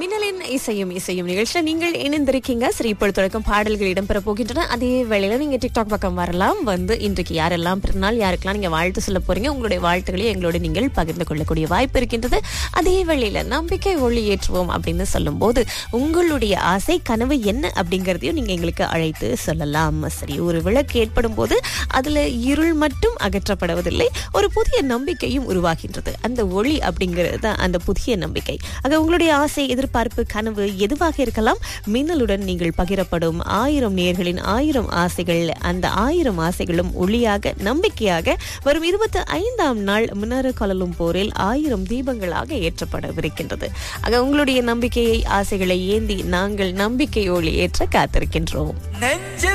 மின்னலின் இசையும் இசையும் நிகழ்ச்சியில நீங்கள் இணைந்திருக்கீங்க சரி இப்பொழுது தொடக்கம் பாடல்கள் இடம்பெற போகின்றன அதே வேளையில நீங்க டிக்டாக் பக்கம் வரலாம் வந்து இன்றைக்கு யாரெல்லாம் பிறநாள் யாருக்கெல்லாம் நீங்க வாழ்த்து சொல்ல போறீங்க உங்களுடைய வாழ்த்துக்களை எங்களோட நீங்கள் பகிர்ந்து கொள்ளக்கூடிய வாய்ப்பு இருக்கின்றது அதே வேளையில நம்பிக்கை ஒளி ஏற்றுவோம் அப்படின்னு சொல்லும் போது உங்களுடைய ஆசை கனவு என்ன அப்படிங்கறதையும் நீங்க எங்களுக்கு அழைத்து சொல்லலாம் சரி ஒரு விளக்கு ஏற்படும் போது அதுல இருள் மட்டும் அகற்றப்படுவதில்லை ஒரு புதிய நம்பிக்கையும் உருவாகின்றது அந்த ஒளி அப்படிங்கிறது தான் அந்த புதிய நம்பிக்கை ஆக உங்களுடைய ஆசை எதிர்பார்ப்பு கனவு எதுவாக இருக்கலாம் மின்னலுடன் நீங்கள் பகிரப்படும் ஆயிரம் நேர்களின் ஆயிரம் ஆசைகள் அந்த ஆயிரம் ஆசைகளும் ஒளியாக நம்பிக்கையாக வரும் இருபத்தி ஐந்தாம் நாள் மின்னரு கொலலும் போரில் ஆயிரம் தீபங்களாக ஏற்றப்படவிருக்கின்றது ஆக உங்களுடைய நம்பிக்கையை ஆசைகளை ஏந்தி நாங்கள் நம்பிக்கை ஒளி ஏற்ற காத்திருக்கின்றோம் நெஞ்சு